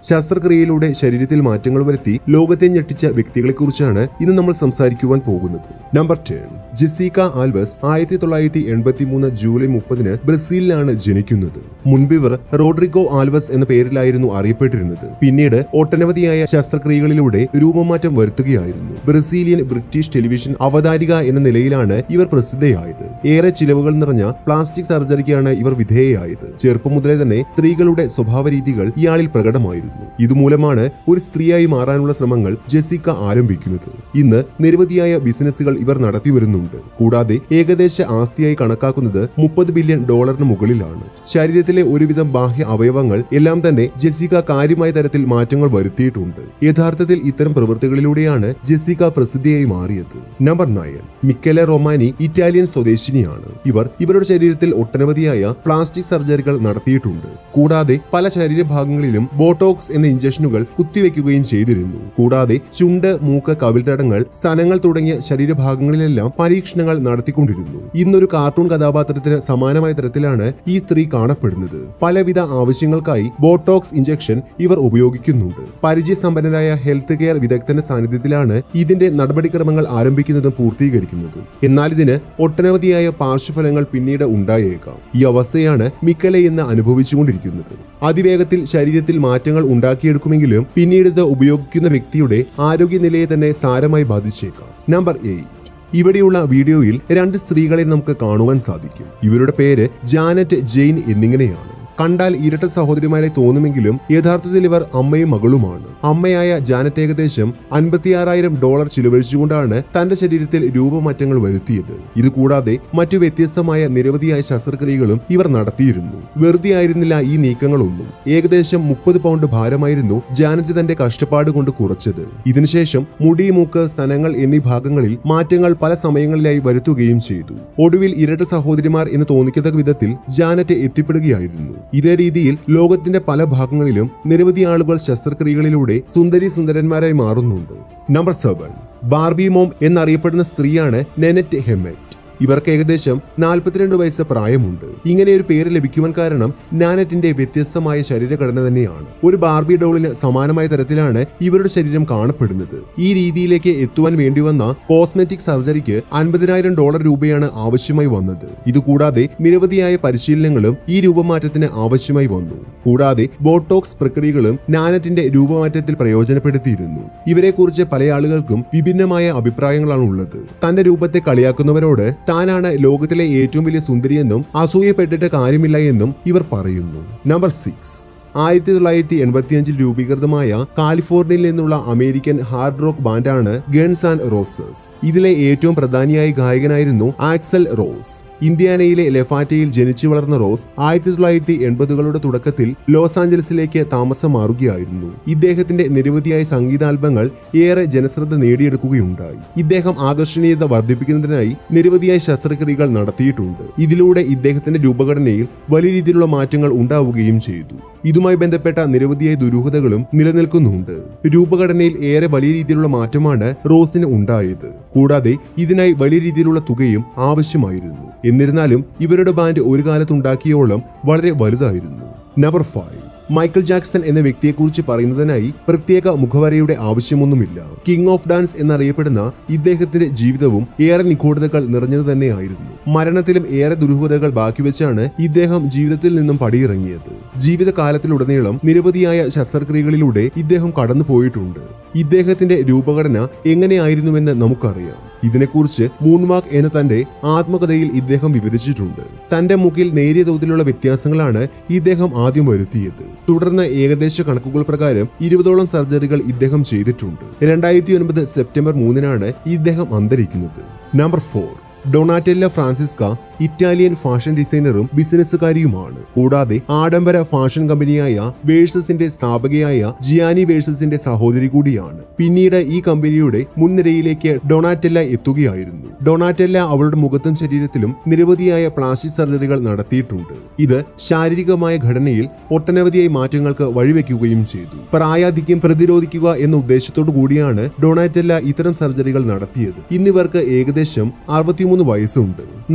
ശസ്ത്രക്രിയയിലൂടെ ശരീരത്തിൽ മാറ്റങ്ങൾ വരുത്തി ലോകത്തെ ഞെട്ടിച്ച വ്യക്തികളെക്കുറിച്ചാണ് ഇന്ന് നമ്മൾ സംസാരിക്കുവാൻ പോകുന്നത് നമ്പർ ടെൻ ജെസീക്ക ആൽവസ് ആയിരത്തി തൊള്ളായിരത്തി എൺപത്തി മൂന്ന് ജൂലൈ മുപ്പതിന് ബ്രസീലിലാണ് ജനിക്കുന്നത് മുൻപിവർ റോഡ്രിഗോ ആൽവസ് എന്ന പേരിലായിരുന്നു അറിയപ്പെട്ടിരുന്നത് പിന്നീട് ഒട്ടനവധിയായ ശസ്ത്രക്രിയകളിലൂടെ രൂപമാറ്റം വരുത്തുകയായിരുന്നു ബ്രസീലിയൻ ബ്രിട്ടീഷ് ടെലിവിഷൻ അവതാരിക എന്ന നിലയിലാണ് ഇവർ പ്രസിദ്ധയായത് ഏറെ ചിലവുകൾ നിറഞ്ഞ പ്ലാസ്റ്റിക് സർജറിക്കാണ് ഇവർ വിധേയയായത് ചെറുപ്പം മുതലേ തന്നെ സ്ത്രീകളുടെ സ്വഭാവ രീതികൾ ഇയാളിൽ പ്രകടമായിരുന്നു ഇതുമൂലമാണ് ഒരു സ്ത്രീയായി മാറാനുള്ള ശ്രമങ്ങൾ ജെസിക്ക ആരംഭിക്കുന്നത് ഇന്ന് നിരവധിയായ ബിസിനസ്സുകൾ ഇവർ നടത്തി വരുന്നുണ്ട് കൂടാതെ ഏകദേശ ആസ്തിയായി കണക്കാക്കുന്നത് മുപ്പത് ബില്യൺ ഡോളറിന് മുകളിലാണ് ശരീരത്തിലെ ഒരുവിധം ബാഹ്യ അവയവങ്ങൾ എല്ലാം തന്നെ ജെസിക്ക കാര്യമായ തരത്തിൽ മാറ്റങ്ങൾ വരുത്തിയിട്ടുണ്ട് യഥാർത്ഥത്തിൽ ഇത്തരം പ്രവൃത്തികളിലൂടെയാണ് ജെസിക്ക പ്രസിദ്ധിയായി മാറിയത് number nine Michele Romani Italian സ്വദേശിനിയാണ് ഇവർ ഇവരുടെ ശരീരത്തിൽ ഒട്ടനവധിയായ പ്ലാസ്റ്റിക് സർജറികൾ നടത്തിയിട്ടുണ്ട് കൂടാതെ പല ശരീരഭാഗങ്ങളിലും ബോട്ടോക്സ് എന്ന ഇഞ്ചക്ഷനുകൾ കുത്തിവെക്കുകയും ചെയ്തിരുന്നു കൂടാതെ ചുണ്ട് മൂക്ക് കവിൾത്തടങ്ങൾ സ്തനങ്ങൾ തുടങ്ങിയ ശരീരഭാഗങ്ങളിലെല്ലാം പരീക്ഷണങ്ങൾ നടത്തിക്കൊണ്ടിരുന്നു ഇന്നൊരു കാർട്ടൂൺ കഥാപാത്രത്തിന് സമാനമായ തരത്തിലാണ് ഈ സ്ത്രീ കാണപ്പെടുന്നത് പലവിധ ആവശ്യങ്ങൾക്കായി ബോട്ടോക്സ് ഇഞ്ചക്ഷൻ ഇവർ ഉപയോഗിക്കുന്നുണ്ട് പരിചയസമ്പന്നരായ ഹെൽത്ത് കെയർ വിദഗ്ധന്റെ സാന്നിധ്യത്തിലാണ് ഇതിന്റെ നടപടിക്രമങ്ങൾ ആരംഭിക്കുന്നതും പൂർത്തീകരിക്കുന്നതും എന്നാൽ ഇതിന് ഒട്ടനവധിയായ പാർശ്വഫലങ്ങൾ പിന്നീട് ഉണ്ടായേക്കാം ഈ അവസ്ഥയാണ് മിക്കലെ ഇന്ന് അനുഭവിച്ചുകൊണ്ടിരിക്കുന്നത് അതിവേഗത്തിൽ ശരീരത്തിൽ മാറ്റങ്ങൾ ഉണ്ടാക്കിയെടുക്കുമെങ്കിലും പിന്നീട് ഇത് ഉപയോഗിക്കുന്ന വ്യക്തിയുടെ ആരോഗ്യനിലയെ തന്നെ സാരമായി ബാധിച്ചേക്കാം നമ്പർ എയ്റ്റ് ഇവിടെയുള്ള വീഡിയോയിൽ രണ്ട് സ്ത്രീകളെ നമുക്ക് കാണുവാൻ സാധിക്കും ഇവരുടെ പേര് ജാനറ്റ് ജെയിൻ എന്നിങ്ങനെയാണ് കണ്ടാൽ ഇരട്ട സഹോദരിമാരെ തോന്നുമെങ്കിലും യഥാർത്ഥത്തിൽ ഇവർ അമ്മയും മകളുമാണ് അമ്മയായ ജാനറ്റ് ഏകദേശം അൻപത്തിയാറായിരം ഡോളർ ചിലവഴിച്ചുകൊണ്ടാണ് തന്റെ ശരീരത്തിൽ രൂപമാറ്റങ്ങൾ വരുത്തിയത് ഇത് കൂടാതെ മറ്റു വ്യത്യസ്തമായ നിരവധിയായ ശസ്ത്രക്രിയകളും ഇവർ നടത്തിയിരുന്നു വെറുതെ ആയിരുന്നില്ല ഈ നീക്കങ്ങളൊന്നും ഏകദേശം മുപ്പത് പൗണ്ട് ഭാരമായിരുന്നു ജാനറ്റ് തന്റെ കഷ്ടപ്പാട് കൊണ്ട് കുറച്ചത് ഇതിനുശേഷം മുടി മൂക്ക് സ്തനങ്ങൾ എന്നീ ഭാഗങ്ങളിൽ മാറ്റങ്ങൾ പല സമയങ്ങളിലായി വരുത്തുകയും ചെയ്തു ഒടുവിൽ ഇരട്ട സഹോദരിമാർ എന്ന് തോന്നിക്കത്തക്ക വിധത്തിൽ ജാനറ്റ് എത്തിപ്പെടുകയായിരുന്നു ഇതേ രീതിയിൽ ലോകത്തിന്റെ പല ഭാഗങ്ങളിലും നിരവധി ആളുകൾ ശസ്ത്രക്രിയകളിലൂടെ സുന്ദരി സുന്ദരന്മാരായി മാറുന്നുണ്ട് നമ്പർ സെവൻ ബാർബി മോം എന്നറിയപ്പെടുന്ന സ്ത്രീയാണ് നെനറ്റ് ഹെമ്മറ്റ് ഇവർക്ക് ഏകദേശം നാൽപ്പത്തിരണ്ട് വയസ്സ് പ്രായമുണ്ട് ഇങ്ങനെ ഒരു പേര് ലഭിക്കുവാൻ കാരണം നാനറ്റിന്റെ വ്യത്യസ്തമായ ശരീരഘടന തന്നെയാണ് ഒരു ബാർബി ഡോളിന് സമാനമായ തരത്തിലാണ് ഇവരുടെ ശരീരം കാണപ്പെടുന്നത് ഈ രീതിയിലേക്ക് എത്തുവാൻ വേണ്ടി വന്ന കോസ്മെറ്റിക് സർജറിക്ക് അൻപതിനായിരം ഡോളർ രൂപയാണ് ആവശ്യമായി വന്നത് ഇതുകൂടാതെ നിരവധിയായ പരിശീലനങ്ങളും ഈ രൂപമാറ്റത്തിന് ആവശ്യമായി വന്നു കൂടാതെ ബോട്ടോക്സ് പ്രക്രിയകളും നാനറ്റിന്റെ രൂപമാറ്റത്തിൽ പ്രയോജനപ്പെടുത്തിയിരുന്നു ഇവരെക്കുറിച്ച് പല ആളുകൾക്കും വിഭിന്നമായ അഭിപ്രായങ്ങളാണ് ഉള്ളത് തന്റെ രൂപത്തെ കളിയാക്കുന്നവരോട് താനാണ് ലോകത്തിലെ ഏറ്റവും വലിയ സുന്ദരിയെന്നും അസൂയപ്പെട്ടിട്ട് കാര്യമില്ല എന്നും ഇവർ പറയുന്നു നമ്പർ സിക്സ് ആയിരത്തി തൊള്ളായിരത്തി എൺപത്തിയഞ്ചിൽ രൂപീകൃതമായ കാലിഫോർണിയയിൽ നിന്നുള്ള അമേരിക്കൻ ഹാർഡ് റോക്ക് ബാൻഡാണ് ഗൺസ് ആൻഡ് റോസസ് ഇതിലെ ഏറ്റവും പ്രധാനിയായ ഗായകനായിരുന്നു ആക്സൽ റോസ് ഇന്ത്യാനയിലെ ലെഫാറ്റയിൽ ജനിച്ചു വളർന്ന റോസ് ആയിരത്തി തൊള്ളായിരത്തി എൺപതുകളുടെ തുടക്കത്തിൽ ലോസ് ആഞ്ചലസിലേക്ക് താമസം മാറുകയായിരുന്നു ഇദ്ദേഹത്തിന്റെ നിരവധിയായ സംഗീതാൽബങ്ങൾ ഏറെ ജനശ്രദ്ധ നേടിയെടുക്കുകയുണ്ടായി ഇദ്ദേഹം ആകർഷണീയത വർദ്ധിപ്പിക്കുന്നതിനായി നിരവധിയായ ശസ്ത്രക്രിയകൾ നടത്തിയിട്ടുണ്ട് ഇതിലൂടെ ഇദ്ദേഹത്തിന്റെ രൂപഘടനയിൽ വലിയ രീതിയിലുള്ള മാറ്റങ്ങൾ ഉണ്ടാവുകയും ചെയ്തു ഇതുമായി ബന്ധപ്പെട്ട നിരവധിയായ ദുരൂഹതകളും നിലനിൽക്കുന്നുണ്ട് രൂപഘടനയിൽ ഏറെ വലിയ രീതിയിലുള്ള മാറ്റമാണ് റോസിന് ഉണ്ടായത് കൂടാതെ ഇതിനായി വലിയ രീതിയിലുള്ള തുകയും ആവശ്യമായിരുന്നു എന്നിരുന്നാലും ഇവരുടെ ബാൻഡ് ഒരു കാലത്തുണ്ടാക്കിയോളം വളരെ വലുതായിരുന്നു നമ്പർ ഫൈവ് മൈക്കിൾ ജാക്സൺ എന്ന വ്യക്തിയെക്കുറിച്ച് പറയുന്നതിനായി പ്രത്യേക മുഖവരയുടെ ആവശ്യമൊന്നുമില്ല കിങ് ഓഫ് ഡാൻസ് എന്നറിയപ്പെടുന്ന ഇദ്ദേഹത്തിന്റെ ജീവിതവും ഏറെ നിഗൂഢതകൾ നിറഞ്ഞത് തന്നെയായിരുന്നു മരണത്തിലും ഏറെ ദുരൂഹതകൾ ബാക്കിവെച്ചാണ് ഇദ്ദേഹം ജീവിതത്തിൽ നിന്നും പടിയിറങ്ങിയത് ജീവിതകാലത്തിലുടനീളം നിരവധിയായ ശസ്ത്രക്രിയകളിലൂടെ ഇദ്ദേഹം കടന്നുപോയിട്ടുണ്ട് ഇദ്ദേഹത്തിന്റെ രൂപഘടന എങ്ങനെയായിരുന്നുവെന്ന് നമുക്കറിയാം ഇതിനെക്കുറിച്ച് മൂൺവാക്ക് എന്ന തന്റെ ആത്മകഥയിൽ ഇദ്ദേഹം വിവരിച്ചിട്ടുണ്ട് തന്റെ മുഖിൽ നേരിയ തോതിലുള്ള വ്യത്യാസങ്ങളാണ് ഇദ്ദേഹം ആദ്യം വരുത്തിയത് തുടർന്ന് ഏകദേശ കണക്കുകൾ പ്രകാരം ഇരുപതോളം സർജറികൾ ഇദ്ദേഹം ചെയ്തിട്ടുണ്ട് രണ്ടായിരത്തി ഒൻപത് സെപ്റ്റംബർ മൂന്നിനാണ് ഇദ്ദേഹം അന്തരിക്കുന്നത് number four Donatella Francesca Italian fashion ഡിസൈനറും ബിസിനസ്സുകാരിയുമാണ് കൂടാതെ ആഡംബര ഫാഷൻ കമ്പനിയായ വേഴ്സസിന്റെ സ്ഥാപകയായ ജിയാനി വേഴ്സസിന്റെ സഹോദരി കൂടിയാണ് പിന്നീട് ഈ കമ്പനിയുടെ മുൻനിരയിലേക്ക് ഡൊണാറ്റെല്ല എത്തുകയായിരുന്നു ഡൊണാറ്റെല്ല അവളുടെ മുഖത്തും ശരീരത്തിലും നിരവധിയായ പ്ലാസ്റ്റിക് സർജറികൾ നടത്തിയിട്ടുണ്ട് ഇത് ശാരീരികമായ ഘടനയിൽ ഒട്ടനവധിയായ മാറ്റങ്ങൾക്ക് വഴിവെക്കുകയും ചെയ്തു പ്രായാധിക്യം പ്രതിരോധിക്കുക എന്ന ഉദ്ദേശത്തോടു കൂടിയാണ് ഡൊണാറ്റെല്ല ഇത്തരം സർജറികൾ നടത്തിയത് ഇന്നിവർക്ക് ഏകദേശം അറുപത്തിമൂന്ന് വയസ്സുണ്ട് നടത്തിയ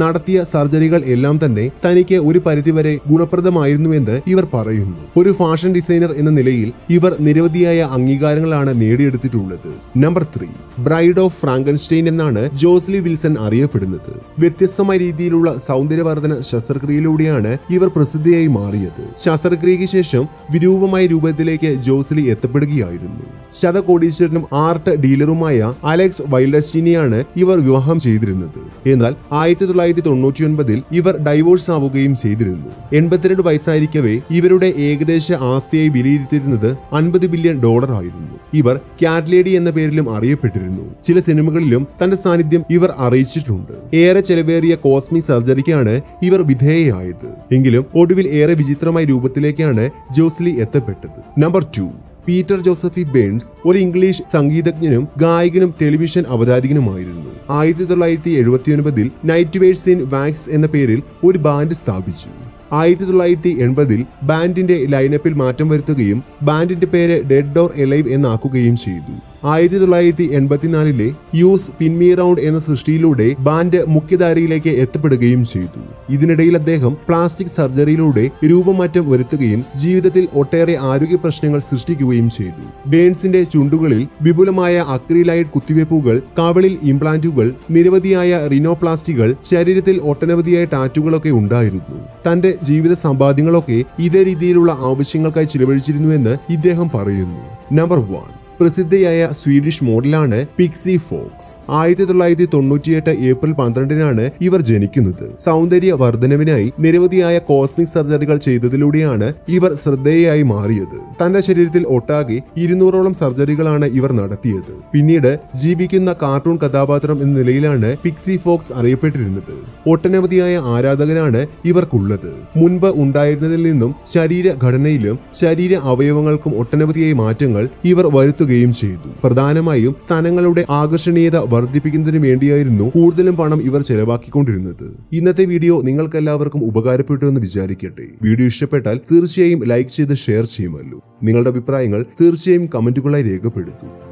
സർജറികൾ എല്ലാം തന്നെ തനിക്ക് ഒരു പരിധിവരെ ഗുണപ്രദമായിരുന്നുവെന്ന് ഇവർ പറയുന്നു ഒരു ഫാഷൻ ഡിസൈനർ എന്ന നിലയിൽ ഇവർ നിരവധിയായ അംഗീകാരങ്ങളാണ് നേടിയെടുത്തിട്ടുള്ളത് number three Bride of Frankenstein എന്നാണ് ജോസ്ലി വിൽസൺ അറിയപ്പെടുന്നത് വ്യത്യസ്തമായ രീതിയിലുള്ള സൗന്ദര്യവർദ്ധന ശസ്ത്രക്രിയയിലൂടെയാണ് ഇവർ പ്രസിദ്ധിയായി മാറിയത് ശസ്ത്രക്രിയയ്ക്ക് ശേഷം വിരൂപമായ രൂപത്തിലേക്ക് ജോസ്ലി എത്തപ്പെടുകയായിരുന്നു ശതകോടീശ്വരനും ആർട്ട് ഡീലറുമായ അലക്സ് വൈൽഡസ്റ്റിനെയാണ് ഇവർ വിവാഹം ചെയ്തിരുന്നത് എന്നാൽ ആയിരത്തി തൊള്ളായിരത്തി തൊണ്ണൂറ്റിയൊൻപതിൽ ഇവർ ഡൈവോഴ്സ് ആവുകയും ചെയ്തിരുന്നു എൺപത്തിരണ്ട് വയസ്സായിരിക്കവേ ഇവരുടെ ഏകദേശ ആസ്തിയായി വിലയിരുത്തിയിരുന്നത് അൻപത് ബില്യൺ ഡോളർ ആയിരുന്നു ഇവർ ക്യാറ്റ് ലേഡി എന്ന പേരിലും അറിയപ്പെട്ടിരുന്നു ചില സിനിമകളിലും തന്റെ സാന്നിധ്യം ഇവർ അറിയിച്ചിട്ടുണ്ട് ഏറെ ചെലവേറിയ കോസ്മി സർജറിക്കാണ് ഇവർ വിധേയയായത് എങ്കിലും ഒടുവിൽ ഏറെ വിചിത്രമായ രൂപത്തിലേക്കാണ് ജോസ്ലി എത്തപ്പെട്ടത് number two Peter Jozzeppi Burns ഒരു ഇംഗ്ലീഷ് സംഗീതജ്ഞനും ഗായകനും ടെലിവിഷൻ അവതാരകനുമായിരുന്നു ആയിരത്തി തൊള്ളായിരത്തി എഴുപത്തിയൊൻപതിൽ നൈറ്റ് വേഴ്സ് ഇൻ വാക്സ് എന്ന പേരിൽ ഒരു ബാൻഡ് സ്ഥാപിച്ചു ആയിരത്തി തൊള്ളായിരത്തി എൺപതിൽ ബാൻഡിന്റെ ലൈനപ്പിൽ മാറ്റം വരുത്തുകയും ബാൻഡിന്റെ പേര് ഡെഡ് ഓർ എലൈവ് എന്നാക്കുകയും ചെയ്തു ആയിരത്തി തൊള്ളായിരത്തി എൺപത്തിനാലിലെ യൂസ് പിൻമി റൗണ്ട് എന്ന സൃഷ്ടിയിലൂടെ ബാൻഡ് മുഖ്യധാരയിലേക്ക് എത്തപ്പെടുകയും ചെയ്തു ഇതിനിടയിൽ അദ്ദേഹം പ്ലാസ്റ്റിക് സർജറിയിലൂടെ രൂപമാറ്റം വരുത്തുകയും ജീവിതത്തിൽ ഒട്ടേറെ ആരോഗ്യ പ്രശ്നങ്ങൾ സൃഷ്ടിക്കുകയും ചെയ്തു ബേൺസിന്റെ ചുണ്ടുകളിൽ വിപുലമായ അക്രിലൈറ്റ് കുത്തിവയ്പ്പുകൾ കവളിൽ ഇംപ്ലാന്റുകൾ നിരവധിയായ റിനോപ്ലാസ്റ്റികൾ ശരീരത്തിൽ ഒട്ടനവധിയായ ടാറ്റുകളൊക്കെ ഉണ്ടായിരുന്നു തന്റെ ജീവിത സമ്പാദ്യങ്ങളൊക്കെ ഇതേ രീതിയിലുള്ള ആവശ്യങ്ങൾക്കായി ചിലവഴിച്ചിരുന്നുവെന്ന് ഇദ്ദേഹം പറയുന്നു നമ്പർ വൺ പ്രസിദ്ധയായ സ്വീഡിഷ് മോഡലാണ് പിക്സി ഫോക്സ് ആയിരത്തി തൊള്ളായിരത്തി തൊണ്ണൂറ്റിയെട്ട് ഏപ്രിൽ പന്ത്രണ്ടിനാണ് ഇവർ ജനിക്കുന്നത് സൗന്ദര്യ വർധനവിനായി നിരവധിയായ കോസ്മിക് സർജറികൾ ചെയ്തതിലൂടെയാണ് ഇവർ ശ്രദ്ധേയയായി മാറിയത് തന്റെ ശരീരത്തിൽ ഒട്ടാകെ ഇരുന്നൂറോളം സർജറികളാണ് ഇവർ നടത്തിയത് പിന്നീട് ജീവിക്കുന്ന കാർട്ടൂൺ കഥാപാത്രം എന്ന നിലയിലാണ് പിക്സി ഫോക്സ് അറിയപ്പെട്ടിരുന്നത് ഒട്ടനവധിയായ ആരാധകരാണ് ഇവർക്കുള്ളത് മുൻപ് ഉണ്ടായിരുന്നതിൽ നിന്നും ശരീരഘടനയിലും ശരീര അവയവങ്ങൾക്കും ഒട്ടനവധിയായ മാറ്റങ്ങൾ ഇവർ വരുത്തുകയും ചെയ്തു പ്രധാനമായും സ്ഥലങ്ങളുടെ ആകർഷണീയത വർദ്ധിപ്പിക്കുന്നതിന് വേണ്ടിയായിരുന്നു കൂടുതലും പണം ഇവർ ചെലവാക്കിക്കൊണ്ടിരുന്നത് ഇന്നത്തെ വീഡിയോ നിങ്ങൾക്ക് എല്ലാവർക്കും ഉപകാരപ്പെട്ടു എന്ന് വിചാരിക്കട്ടെ വീഡിയോ ഇഷ്ടപ്പെട്ടാൽ തീർച്ചയായും ലൈക്ക് ചെയ്ത് ഷെയർ ചെയ്യുമല്ലോ നിങ്ങളുടെ അഭിപ്രായങ്ങൾ തീർച്ചയായും കമന്റുകളായി രേഖപ്പെടുത്തൂ